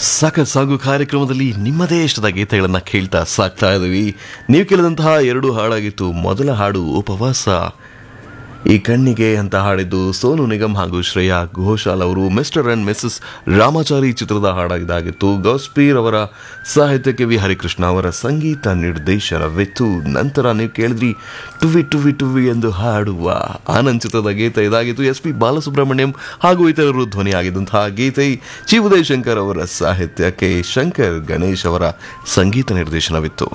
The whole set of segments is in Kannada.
ಸಖತ್ ಸಾಗು ಕಾರ್ಯಕ್ರಮದಲ್ಲಿ ನಿಮ್ಮದೇ ಇಷ್ಟದ ಗೀತೆಗಳನ್ನ ಕೇಳ್ತಾ ಸಾಕ್ತಾ ಇದ್ದೀವಿ ನೀವು ಕೇಳಿದಂತಹ ಎರಡು ಹಾಡಾಗಿತ್ತು ಮೊದಲ ಹಾಡು ಉಪವಾಸ ಈ ಕಣ್ಣಿಗೆ ಅಂತ ಹಾಡಿದ್ದು ಸೋನು ನಿಗಮ್ ಹಾಗೂ ಶ್ರೇಯಾ ಘೋಷಾಲ್ ಅವರು ಮಿಸ್ಟರ್ ಅಂಡ್ ಮಿಸಸ್ ರಾಮಾಚಾರಿ ಚಿತ್ರದ ಹಾಡಾಗಿದ್ದಾಗಿತ್ತು ಗೌಸ್ಪೀರ್ ಅವರ ಸಾಹಿತ್ಯಕ್ಕೆ ವಿ ಹರಿಕೃಷ್ಣ ಅವರ ಸಂಗೀತ ನಿರ್ದೇಶನವಿತ್ತು ನಂತರ ನೀವು ಕೇಳಿದ್ರಿ ಟುವಿ ಟುವಿ ಟುವಿ ಎಂದು ಹಾಡುವ ಆನಂದ್ ಚಿತ್ರದ ಗೀತೆ ಇದಾಗಿತ್ತು ಎಸ್ ಪಿ ಬಾಲಸುಬ್ರಹ್ಮಣ್ಯಂ ಹಾಗೂ ಇತರರು ಧ್ವನಿಯಾಗಿದ್ದಂತಹ ಗೀತೆ ಚಿ ಉದಯ್ ಶಂಕರ್ ಅವರ ಸಾಹಿತ್ಯಕ್ಕೆ ಶಂಕರ್ ಗಣೇಶ್ ಅವರ ಸಂಗೀತ ನಿರ್ದೇಶನವಿತ್ತು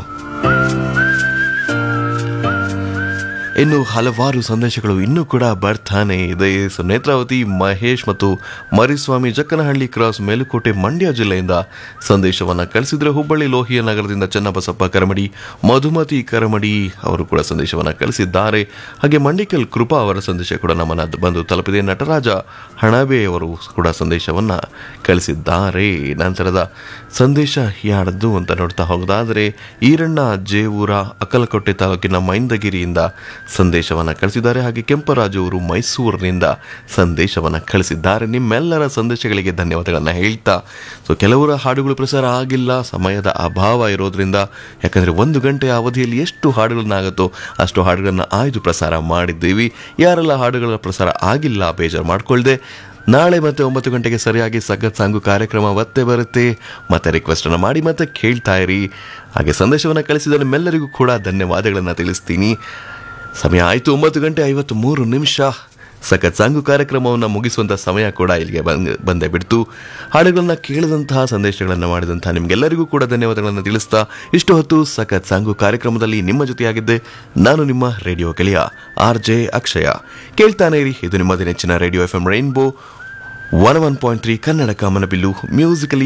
ಇನ್ನು ಹಲವಾರು ಸಂದೇಶಗಳು ಇನ್ನೂ ಕೂಡ ಬರ್ತಾನೆ ಇದೆ ಸೊ ನೇತ್ರಾವತಿ ಮಹೇಶ್ ಮತ್ತು ಮರಿಸ್ವಾಮಿ ಜಕ್ಕನಹಳ್ಳಿ ಕ್ರಾಸ್ ಮೇಲುಕೋಟೆ ಮಂಡ್ಯ ಜಿಲ್ಲೆಯಿಂದ ಸಂದೇಶವನ್ನು ಕಳಿಸಿದ್ರೆ ಹುಬ್ಬಳ್ಳಿ ಲೋಹಿಯ ನಗರದಿಂದ ಚನ್ನಬಸಪ್ಪ ಕರಮಡಿ ಮಧುಮತಿ ಕರಮಡಿ ಅವರು ಕೂಡ ಸಂದೇಶವನ್ನು ಕಳಿಸಿದ್ದಾರೆ ಹಾಗೆ ಮಂಡಿಕಲ್ ಕೃಪಾ ಅವರ ಸಂದೇಶ ಕೂಡ ನಮ್ಮನ್ನ ಬಂದು ತಲುಪಿದೆ ನಟರಾಜ ಹಣಬೆ ಅವರು ಕೂಡ ಸಂದೇಶವನ್ನು ಕಳಿಸಿದ್ದಾರೆ ನಂತರದ ಸಂದೇಶ ಯಾರದ್ದು ಅಂತ ನೋಡ್ತಾ ಹೋಗೋದಾದರೆ ಈರಣ್ಣ ಜೇವೂರ ಅಕ್ಕಲಕೋಟೆ ತಾಲೂಕಿನ ಮೈಂದಗಿರಿಯಿಂದ ಸಂದೇಶವನ್ನು ಕಳಿಸಿದ್ದಾರೆ ಹಾಗೆ ಕೆಂಪರಾಜು ಅವರು ಮೈಸೂರಿನಿಂದ ಸಂದೇಶವನ್ನು ಕಳಿಸಿದ್ದಾರೆ ನಿಮ್ಮೆಲ್ಲರ ಸಂದೇಶಗಳಿಗೆ ಧನ್ಯವಾದಗಳನ್ನು ಹೇಳ್ತಾ ಸೊ ಕೆಲವರ ಹಾಡುಗಳು ಪ್ರಸಾರ ಆಗಿಲ್ಲ ಸಮಯದ ಅಭಾವ ಇರೋದ್ರಿಂದ ಯಾಕಂದರೆ ಒಂದು ಗಂಟೆಯ ಅವಧಿಯಲ್ಲಿ ಎಷ್ಟು ಹಾಡುಗಳನ್ನಾಗುತ್ತೋ ಅಷ್ಟು ಹಾಡುಗಳನ್ನು ಆಯ್ದು ಪ್ರಸಾರ ಮಾಡಿದ್ದೀವಿ ಯಾರೆಲ್ಲ ಹಾಡುಗಳ ಪ್ರಸಾರ ಆಗಿಲ್ಲ ಬೇಜಾರು ಮಾಡ್ಕೊಳ್ದೆ ನಾಳೆ ಮತ್ತೆ ಒಂಬತ್ತು ಗಂಟೆಗೆ ಸರಿಯಾಗಿ ಸಖತ್ ಸಾಂಗು ಕಾರ್ಯಕ್ರಮ ಮತ್ತೆ ಬರುತ್ತೆ ಮತ್ತೆ ರಿಕ್ವೆಸ್ಟ್ ಅನ್ನು ಮಾಡಿ ಮತ್ತೆ ಕೇಳ್ತಾ ಇರಿ ಹಾಗೆ ಸಂದೇಶವನ್ನು ಕಳಿಸಿದ ನಿಮ್ಮೆಲ್ಲರಿಗೂ ಕೂಡ ಧನ್ಯವಾದಗಳನ್ನು ತಿಳಿಸ್ತೀನಿ ಸಮಯ ಆಯಿತು ಒಂಬತ್ತು ಗಂಟೆ ಐವತ್ತು ಮೂರು ನಿಮಿಷ ಸಖತ್ ಸಾಂಗು ಕಾರ್ಯಕ್ರಮವನ್ನು ಮುಗಿಸುವಂಥ ಸಮಯ ಕೂಡ ಇಲ್ಲಿಗೆ ಬಂದ್ ಬಂದೇ ಬಿಡ್ತು ಹಾಡುಗಳನ್ನ ಕೇಳಿದಂತಹ ಸಂದೇಶಗಳನ್ನು ಮಾಡಿದಂತಹ ನಿಮಗೆಲ್ಲರಿಗೂ ಕೂಡ ಧನ್ಯವಾದಗಳನ್ನು ತಿಳಿಸ್ತಾ ಇಷ್ಟು ಹೊತ್ತು ಸಖತ್ ಸಾಂಗು ಕಾರ್ಯಕ್ರಮದಲ್ಲಿ ನಿಮ್ಮ ಜೊತೆಯಾಗಿದ್ದೆ ನಾನು ನಿಮ್ಮ ರೇಡಿಯೋ ಗೆಳೆಯ ಆರ್ ಜೆ ಅಕ್ಷಯ ಕೇಳ್ತಾನೆ ಇರಿ ಇದು ನಿಮ್ಮ ನೆಚ್ಚಿನ radio F M rainbow one one point three Kannada ಕಾಮನಬಿಲ್ಲು ಮ್ಯೂಸಿಕಲಿ